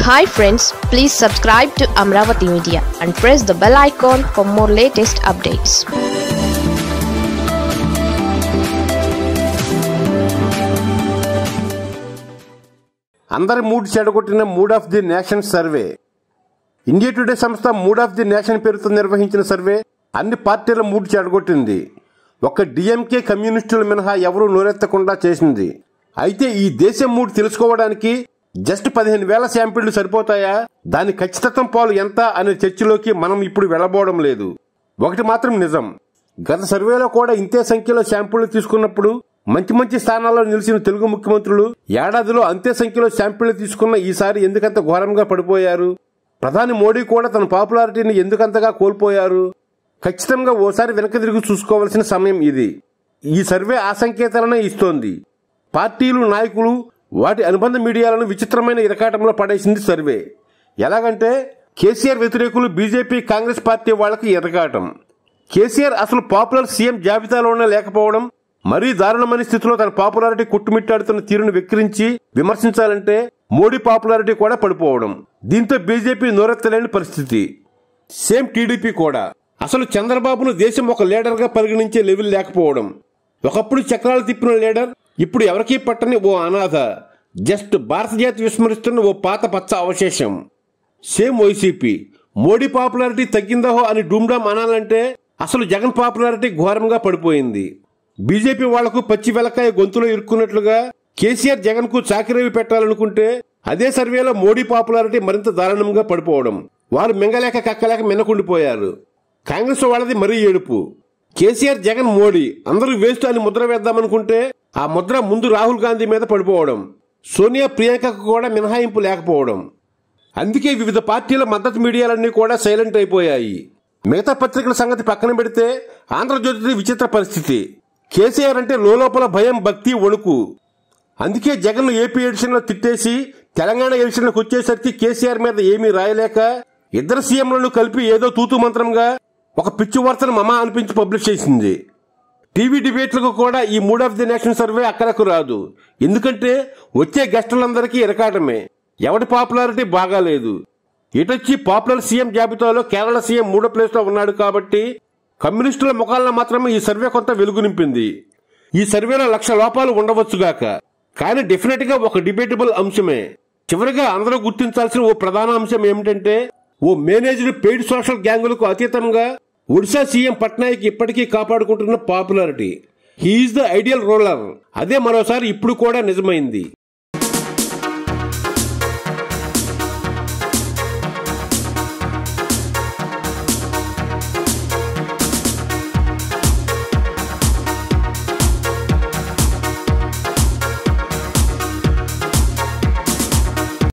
hi friends please subscribe to Amaravati media and press the bell icon for more latest updates అందరి mood చెడగొట్టిన mood of the nation survey India today సంస్థ mood of the nation పేరుతో నిర్వహించిన survey అన్ని పార్టీల mood చెడగొట్టింది ఒక్క DMK కమ్యూనిస్టులు మినహా ఎవరూ నోరెత్తకుండా చేసింది అయితే ఈ దేశం మూడ్ తెలుసుకోవడానికి జస్ట్ పదిహేను వేల శాంపిళ్లు సరిపోతాయా దాని ఖచ్చితత్వం పాలు ఎంత అనే చర్చలోకి మనం ఇప్పుడు వెళ్ళబోవడం లేదు ఒకటి మాత్రం నిజం గత సర్వేలో కూడా ఇంతే సంఖ్యలో శాంపిళ్లు తీసుకున్నప్పుడు మంచి మంచి స్థానాల్లో నిలిచిన తెలుగు ముఖ్యమంత్రులు ఏడాదిలో అంతే సంఖ్యలో శాంపిళ్లు తీసుకున్న ఈసారి ఎందుకంత ఘోరంగా పడిపోయారు ప్రధాని మోడీ కూడా తన పాపులారిటీని ఎందుకంతగా కోల్పోయారు ఖచ్చితంగా ఓసారి వెనక్కి తిరిగి చూసుకోవాల్సిన సమయం ఇది ఈ సర్వే ఆ సంకేతాలనే ఇస్తోంది పార్టీలు నాయకులు వాటి అనుబంధ మీడియాలను విచిత్రమైన ఇరకాటంలో పడేసింది సర్వే ఎలాగంటే కేసీఆర్ వ్యతిరేకులు బీజేపీ కాంగ్రెస్ పార్టీ వాళ్లకు ఎరకాటం కేసీఆర్ అసలు పాపులర్ సీఎం జాబితాలోనే లేకపోవడం మరీ దారుణమైన స్థితిలో తన పాపులారిటీ కుట్టుమిట్టాడుతున్న తీరును వెక్కిరించి విమర్శించాలంటే మోడీ పాపులారిటీ కూడా పడిపోవడం దీంతో బీజేపీ నోరెత్తలేని పరిస్థితి సేమ్ టీడీపీ కూడా అసలు చంద్రబాబును దేశం ఒక లీడర్ గా పరిగణించే లెవెల్ లేకపోవడం ఒకప్పుడు చక్రాలు తిప్పిన లీడర్ ఇప్పుడు ఎవరికీ పట్టని ఓ అనాథ జస్ట్ భారత జాతి విస్మరిస్తున్న ఓ పాత పచ్చ అవశేషం సేమ్ వైసీపీ మోడీ పాపులారిటీ తగ్గిందహో అని డూమ్డామ్ అనాలంటే అసలు జగన్ పాపులారిటీ ఘోరంగా పడిపోయింది బీజేపీ వాళ్లకు పచ్చి వెలకాయ గొంతులో ఇరుక్కున్నట్లుగా కేసీఆర్ జగన్ కు చాకిరేవి పెట్టాలనుకుంటే అదే సర్వేలో మోడీ పాపులారిటీ మరింత దారుణంగా పడిపోవడం వారు మింగలేక కక్కలేక మిన్నకుండిపోయారు కాంగ్రెస్ వాళ్ళది మరీ ఏడుపు కేసీఆర్ జగన్ మోడీ అందరూ వేస్ట్ అని ముద్ర వేద్దామనుకుంటే ఆ ముద్ర ముందు రాహుల్ గాంధీ మీద పడిపోవడం సోనియా ప్రియాంకకు కూడా మినహాయింపు లేకపోవడం అందుకే వివిధ పార్టీల మద్దతు మీడియాలన్నీ కూడా సైలెంట్ అయిపోయాయి మిగతా పత్రికల సంగతి పక్కన పెడితే ఆంధ్రజ్యోతి విచిత్ర పరిస్థితి కేసీఆర్ అంటే లోపల భయం భక్తి వణుకు అందుకే జగన్ ఏపీ ఎడిషన్లో తిట్టేసి తెలంగాణ ఎడిషన్లోకి వచ్చేసరికి కేసీఆర్ మీద ఏమీ రాయలేక ఇద్దరు సీఎంలను కలిపి ఏదో తూతు మంత్రంగా ఒక పిచ్చి వార్తను మమా అనిపించి పబ్లిష్ చేసింది టీవీ డిబేట్లకు కూడా ఈ mood of the nation survey అక్కడకు రాదు ఎందుకంటే వచ్చే గెస్టులందరికీ ఇరకాటమే ఎవడి పాపులారిటీ బాగాలేదు ఇటొచ్చి పాపులర్ సీఎం జాబితాలో కేరళ సీఎం మూడో ప్లేస్ లో ఉన్నాడు కాబట్టి కమ్యూనిస్టుల ముఖాలను మాత్రమే ఈ సర్వే కొంత వెలుగు నింపింది ఈ సర్వేలో లక్ష లోపాలు ఉండవచ్చుగాక కానీ డెఫినెట్ గా ఒక డిబేటబుల్ అంశమే చివరిగా అందరూ గుర్తించాల్సిన ఓ ప్రధాన అంశం ఏమిటంటే ఓ మేనేజ్డ్ పెయిడ్ సోషల్ గ్యాంగులకు అతీతంగా ఒడిశా సీఎం పట్నాయక్ ఇప్పటికీ కాపాడుకుంటున్న popularity he is the ideal roller అదే మరోసారి ఇప్పుడు కూడా నిజమైంది